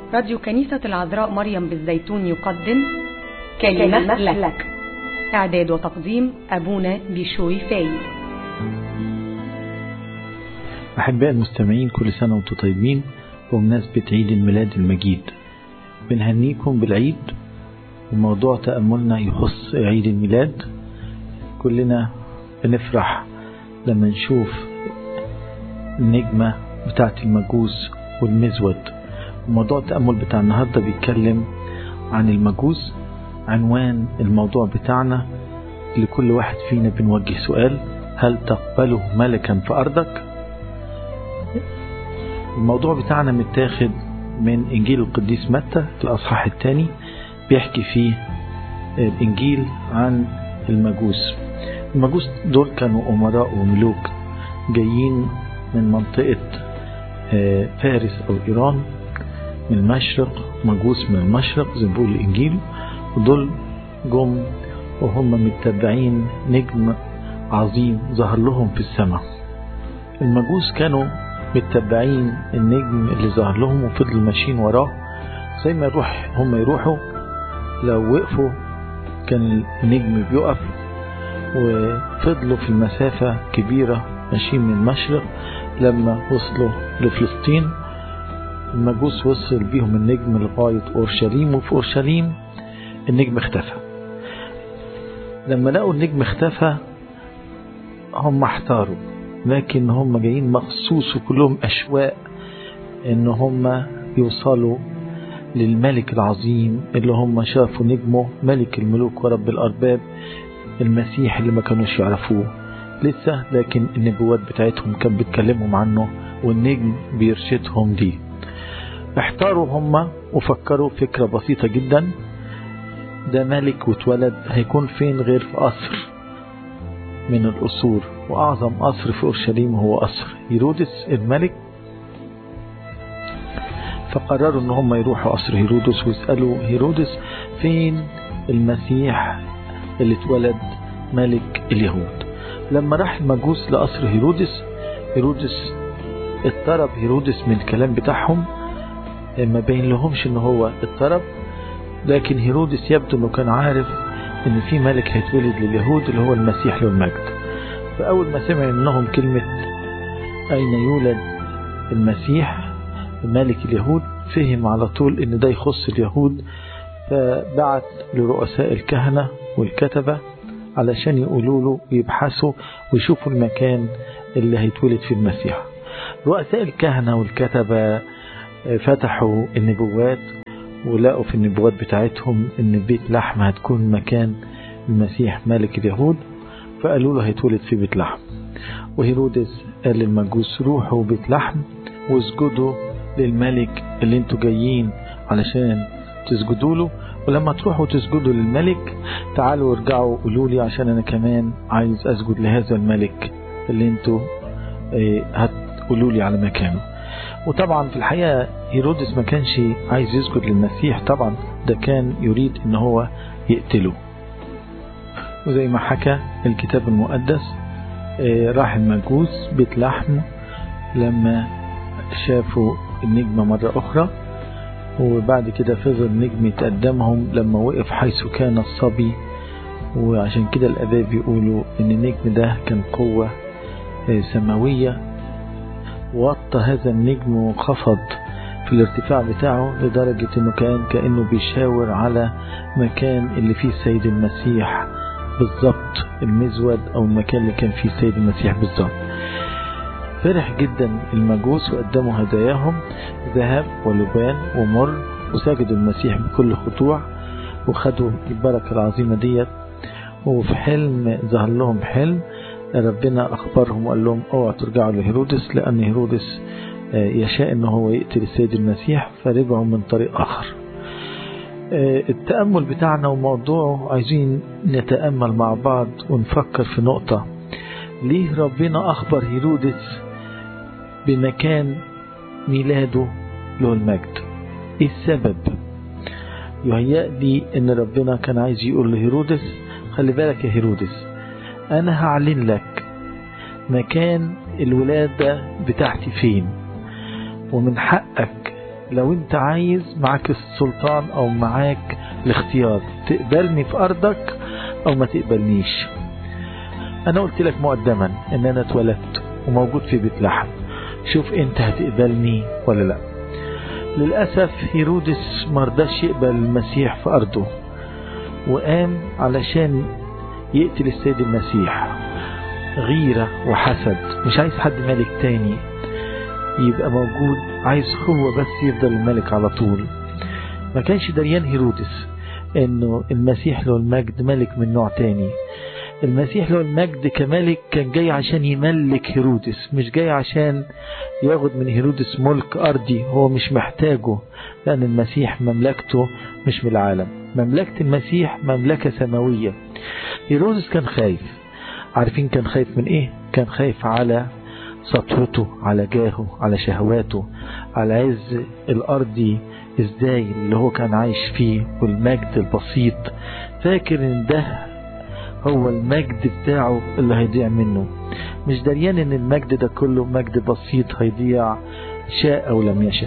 راديو كنيسة العذراء مريم بالزيتون يقدم كلمة, كلمة لك. لك إعداد وتقديم أبونا بيشوي فايز أحباء المستمعين كل سنة وانتم طيبين بمناسبة عيد الميلاد المجيد بنهنيكم بالعيد وموضوع تأملنا يخص عيد الميلاد كلنا بنفرح لما نشوف النجمة بتاعت المجوس والمزود وموضوع التأمل بتاع النهاردة بيتكلم عن المجوس عنوان الموضوع بتاعنا لكل واحد فينا بنوجه سؤال هل تقبله ملكا في أرضك الموضوع بتاعنا متاخد من إنجيل القديس متى الأصحاح الثاني بيحكي فيه الإنجيل عن المجوس المجوس دول كانوا أمراء وملوك جايين من منطقة فارس أو إيران من المشرق مجوس من المشرق زي ما بيقول الإنجيل ودول جم وهم متبعين نجم عظيم ظهر لهم في السماء المجوس كانوا متبعين النجم اللي ظهر لهم وفضلوا ماشيين وراه زي ما يروح هم يروحوا لو وقفوا كان النجم بيقف وفضلوا في المسافة كبيرة ماشيين من المشرق لما وصلوا لفلسطين المجوس وصل بيهم النجم لغاية أورشليم وفي أورشليم النجم اختفى لما لقوا النجم اختفى هم احتاروا لكن هم جايين مخصوص وكلهم أشواق إن هم يوصلوا للملك العظيم اللي هم شافوا نجمه ملك الملوك ورب الأرباب المسيح اللي ما كانوش يعرفوه لسه لكن النبوات بتاعتهم كان بتكلمهم عنه والنجم بيرشدهم ليه احتاروا هم وفكروا فكرة بسيطة جدا ده ملك واتولد هيكون فين غير في قصر من القصور وأعظم قصر في أورشليم هو قصر هيرودس الملك فقرروا ان هم يروحوا قصر هيرودس ويسألوا هيرودس فين المسيح اللي اتولد ملك اليهود لما راح المجوس لقصر هيرودس هيرودس اضطرب هيرودس من الكلام بتاعهم ما بين لهمش ان هو اضطرب لكن هيرودس يبدو انه كان عارف ان في ملك هيتولد لليهود اللي هو المسيح له المجد فاول ما سمع منهم كلمة اين يولد المسيح ملك اليهود فهم على طول ان ده يخص اليهود فبعت لرؤساء الكهنة والكتبة علشان يقولوا له ويبحثوا ويشوفوا المكان اللي هيتولد فيه المسيح رؤساء الكهنة والكتبة فتحوا النبوات ولقوا في النبوات بتاعتهم ان بيت لحم هتكون مكان المسيح ملك اليهود فقالوا له هيتولد في بيت لحم وهيرودس قال للمجوس روحوا بيت لحم واسجدوا للملك اللي انتوا جايين علشان تسجدوا له ولما تروحوا تسجدوا للملك تعالوا ارجعوا قولوا لي عشان انا كمان عايز اسجد لهذا الملك اللي انتوا هتقولوا لي على مكانه وطبعا في الحقيقة هيرودس ما كانش عايز يسجد للمسيح طبعا ده كان يريد ان هو يقتله وزي ما حكى الكتاب المقدس راح المجوس بيت لحم لما شافوا النجمة مرة أخرى وبعد كده فضل النجم يتقدمهم لما وقف حيث كان الصبي وعشان كده الأداء بيقولوا إن النجم ده كان قوة سماوية وطى هذا النجم وانخفض في الارتفاع بتاعه لدرجة انه كان كأنه بيشاور على مكان اللي فيه السيد المسيح بالظبط المزود او المكان اللي كان فيه السيد المسيح بالظبط فرح جدا المجوس وقدموا هداياهم ذهب ولبان ومر وسجدوا المسيح بكل خضوع وخدوا البركة العظيمة ديت وفي حلم ظهر لهم حلم ربنا أخبرهم وقال لهم اوعوا ترجعوا لهيرودس لأن هيرودس يشاء أنه هو يقتل السيد المسيح فرجعوا من طريق آخر التأمل بتاعنا وموضوعه عايزين نتأمل مع بعض ونفكر في نقطة ليه ربنا أخبر هيرودس بمكان ميلاده له المجد ايه السبب يهيأ لي ان ربنا كان عايز يقول لهيرودس خلي بالك يا هيرودس انا هعلن لك مكان الولادة بتاعتي فين ومن حقك لو انت عايز معاك السلطان او معاك الاختيار تقبلني في ارضك او ما تقبلنيش انا قلت لك مقدما ان انا اتولدت وموجود في بيت لحم شوف انت هتقبلني ولا لا للأسف هيرودس مرضاش يقبل المسيح في أرضه وقام علشان يقتل السيد المسيح غيرة وحسد مش عايز حد ملك تاني يبقى موجود عايز هو بس يفضل الملك على طول ما كانش دريان هيرودس انه المسيح له المجد ملك من نوع تاني المسيح له المجد كملك كان جاي عشان يملك هيرودس مش جاي عشان ياخد من هيرودس ملك أرضي هو مش محتاجه لأن المسيح مملكته مش من العالم مملكة المسيح مملكة سماوية هيرودس كان خايف عارفين كان خايف من ايه كان خايف على سطوته على جاهه على شهواته على عز الأرضي ازاي اللي هو كان عايش فيه والمجد البسيط فاكر ان ده هو المجد بتاعه اللي هيضيع منه مش دريان ان المجد ده كله مجد بسيط هيضيع شاء او لم يشاء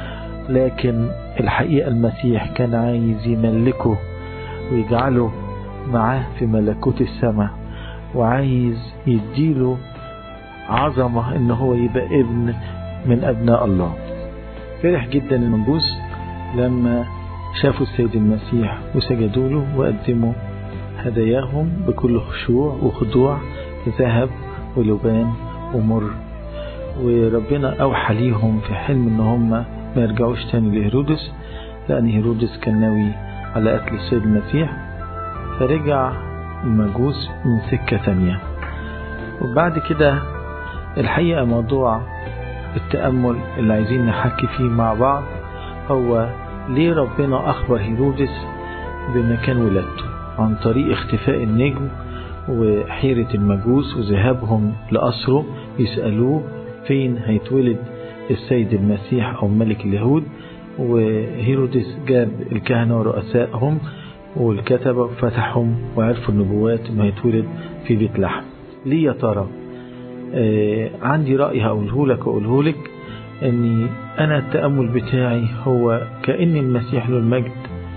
لكن الحقيقة المسيح كان عايز يملكه ويجعله معاه في ملكوت السماء وعايز يديله عظمة ان هو يبقى ابن من ابناء الله فرح جدا المنبوس لما شافوا السيد المسيح وسجدوا له وقدموا هداياهم بكل خشوع وخضوع ذهب ولبان ومر وربنا أوحى ليهم في حلم إن هم ما يرجعوش تاني لهيرودس لأن هيرودس كان ناوي على قتل السيد المسيح فرجع المجوس من سكة تانية وبعد كده الحقيقة موضوع التأمل اللي عايزين نحكي فيه مع بعض هو ليه ربنا أخبر هيرودس بمكان ولادته عن طريق اختفاء النجم وحيرة المجوس وذهابهم لأسره يسألوه فين هيتولد السيد المسيح أو ملك اليهود وهيرودس جاب الكهنة ورؤسائهم والكتبة فتحهم وعرفوا النبوات انه هيتولد في بيت لحم ليه يا ترى آه عندي رأي هقوله لك وأقوله لك اني انا التأمل بتاعي هو كأن المسيح له المجد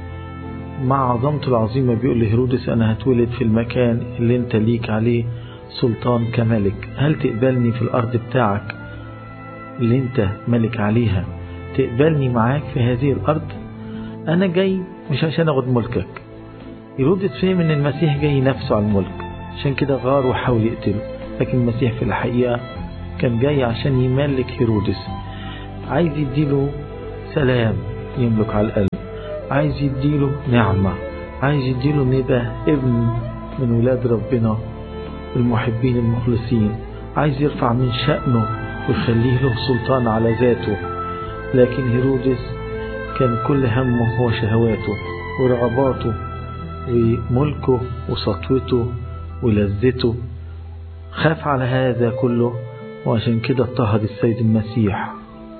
مع عظمته العظيمة بيقول لهيرودس أنا هتولد في المكان اللي أنت ليك عليه سلطان كملك هل تقبلني في الأرض بتاعك اللي أنت ملك عليها تقبلني معاك في هذه الأرض أنا جاي مش عشان أخد ملكك هيرودس فهم إن المسيح جاي ينافسه على الملك عشان كده غار وحاول يقتله لكن المسيح في الحقيقة كان جاي عشان يملك هيرودس عايز يديله سلام يملك على القلب عايز يديله نعمة عايز يديله ان يبقى ابن من ولاد ربنا المحبين المخلصين عايز يرفع من شأنه ويخليه له سلطان على ذاته لكن هيرودس كان كل همه هو شهواته ورغباته وملكه وسطوته ولذته خاف على هذا كله وعشان كده اضطهد السيد المسيح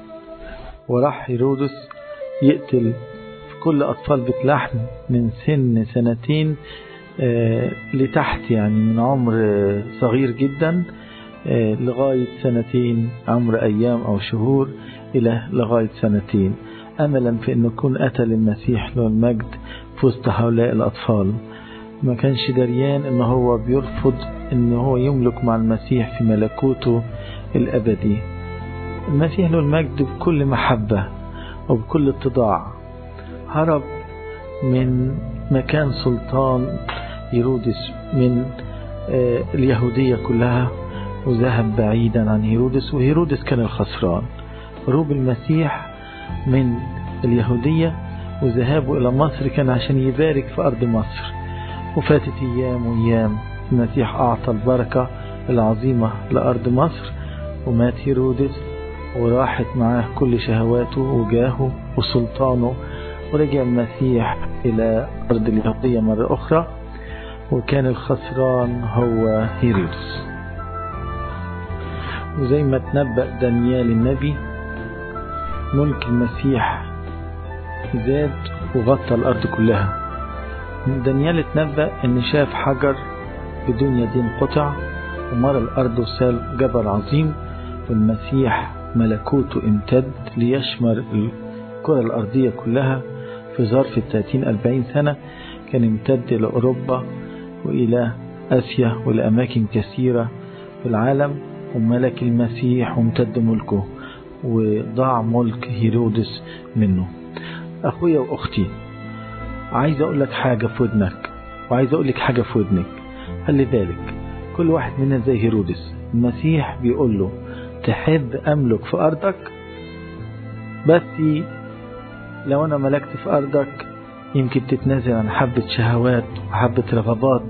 وراح هيرودس يقتل كل أطفال بيت لحم من سن سنتين آه لتحت يعني من عمر آه صغير جدا آه لغاية سنتين عمر أيام أو شهور إلى لغاية سنتين أملا في أنه يكون قتل المسيح له المجد في وسط هؤلاء الأطفال ما كانش دريان أنه هو بيرفض أنه هو يملك مع المسيح في ملكوته الأبدي المسيح له المجد بكل محبة وبكل اتضاع هرب من مكان سلطان هيرودس من اليهودية كلها وذهب بعيدا عن هيرودس وهيرودس كان الخسران هروب المسيح من اليهودية وذهابه إلى مصر كان عشان يبارك في أرض مصر وفاتت أيام وأيام المسيح أعطى البركة العظيمة لأرض مصر ومات هيرودس وراحت معاه كل شهواته وجاهه وسلطانه ورجع المسيح إلى أرض اليهودية مرة أخرى وكان الخسران هو هيرودس وزي ما تنبأ دانيال النبي ملك المسيح زاد وغطى الأرض كلها دانيال اتنبأ إن شاف حجر بدون يدين قطع ومر الأرض وسال جبل عظيم والمسيح ملكوته امتد ليشمل الكرة الأرضية كلها في ظرف التلاتين أربعين سنة كان امتد إلى أوروبا وإلى آسيا والأماكن كثيرة في العالم وملك المسيح وامتد ملكه وضاع ملك هيرودس منه أخويا وأختي عايز أقول لك حاجة في ودنك وعايز أقول لك حاجة في ودنك خلي بالك كل واحد منا زي هيرودس المسيح بيقول له تحب أملك في أرضك بس لو أنا ملكت في أرضك يمكن تتنازل عن حبة شهوات وحبة رغبات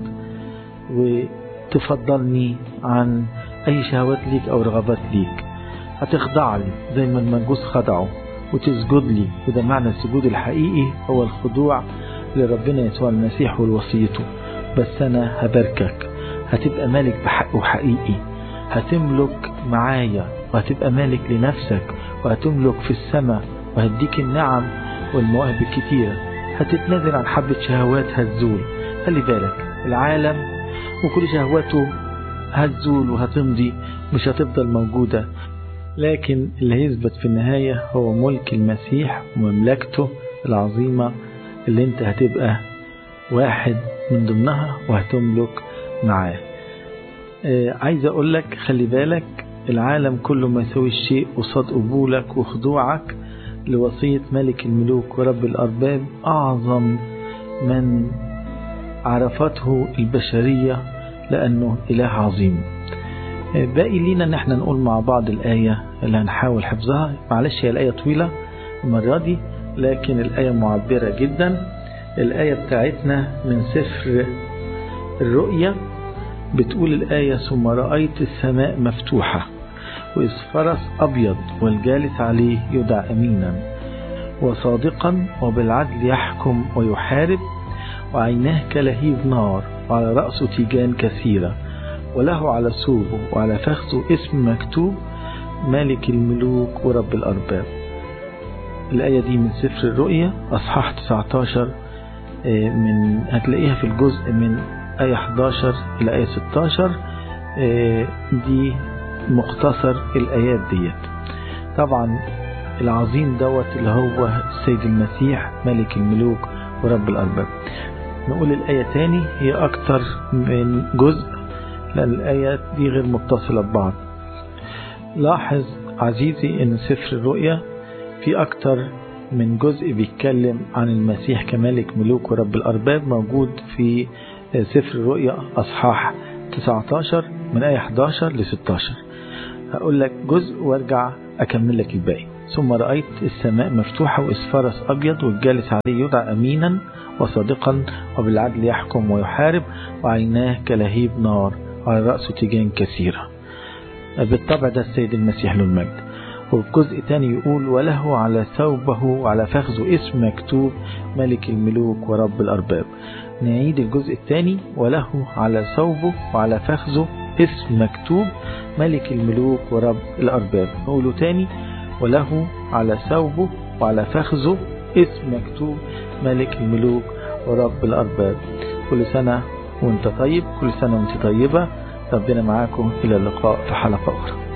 وتفضلني عن أي شهوات ليك أو رغبات ليك هتخضع لي زي ما المجوس خضعوا وتسجد لي وده معنى السجود الحقيقي هو الخضوع لربنا يسوع المسيح والوصيته بس أنا هباركك هتبقى مالك بحق وحقيقي هتملك معايا وهتبقى مالك لنفسك وهتملك في السماء وهديك النعم والمواهب الكتيرة هتتنازل عن حبة شهوات هتزول خلي بالك العالم وكل شهواته هتزول وهتمضي مش هتفضل موجودة لكن اللي هيثبت في النهاية هو ملك المسيح ومملكته العظيمة اللي انت هتبقى واحد من ضمنها وهتملك معاه آه عايز اقول لك خلي بالك العالم كله ما يسوي الشيء قصاد قبولك وخضوعك لوصية ملك الملوك ورب الأرباب أعظم من عرفته البشرية لأنه إله عظيم باقي لينا ان احنا نقول مع بعض الآية اللي هنحاول حفظها معلش هي الآية طويلة المرة دي لكن الآية معبرة جدا الآية بتاعتنا من سفر الرؤية بتقول الآية ثم رأيت السماء مفتوحة وإذ فرس أبيض والجالس عليه يدعى أمينا وصادقا وبالعدل يحكم ويحارب وعيناه كلهيب نار وعلى رأسه تيجان كثيرة وله على ثوبه وعلى فخذه اسم مكتوب مالك الملوك ورب الأرباب الآية دي من سفر الرؤيا أصحاح 19 من هتلاقيها في الجزء من آية 11 إلى آية 16 دي مختصر الآيات ديت طبعا العظيم دوت اللي هو السيد المسيح ملك الملوك ورب الأرباب نقول الآية تاني هي أكتر من جزء لأن الآيات دي غير متصلة ببعض لاحظ عزيزي أن سفر الرؤيا في أكتر من جزء بيتكلم عن المسيح كملك ملوك ورب الأرباب موجود في سفر الرؤيا أصحاح 19 من آية 11 ل 16 هقول لك جزء وارجع أكمل لك الباقي ثم رأيت السماء مفتوحة وإسفرس أبيض والجالس عليه يدعى أمينا وصادقا وبالعدل يحكم ويحارب وعيناه كلهيب نار وعلى رأسه تيجان كثيرة بالطبع ده السيد المسيح له المجد وفي جزء تاني يقول وله على ثوبه وعلى فخذه اسم مكتوب ملك الملوك ورب الأرباب نعيد الجزء الثاني وله على ثوبه وعلى فخذه اسم مكتوب ملك الملوك ورب الأرباب نقوله تاني وله على ثوبه وعلى فخذه اسم مكتوب ملك الملوك ورب الأرباب كل سنة وانت طيب كل سنة وانت طيبة ربنا معاكم إلى اللقاء في حلقة أخرى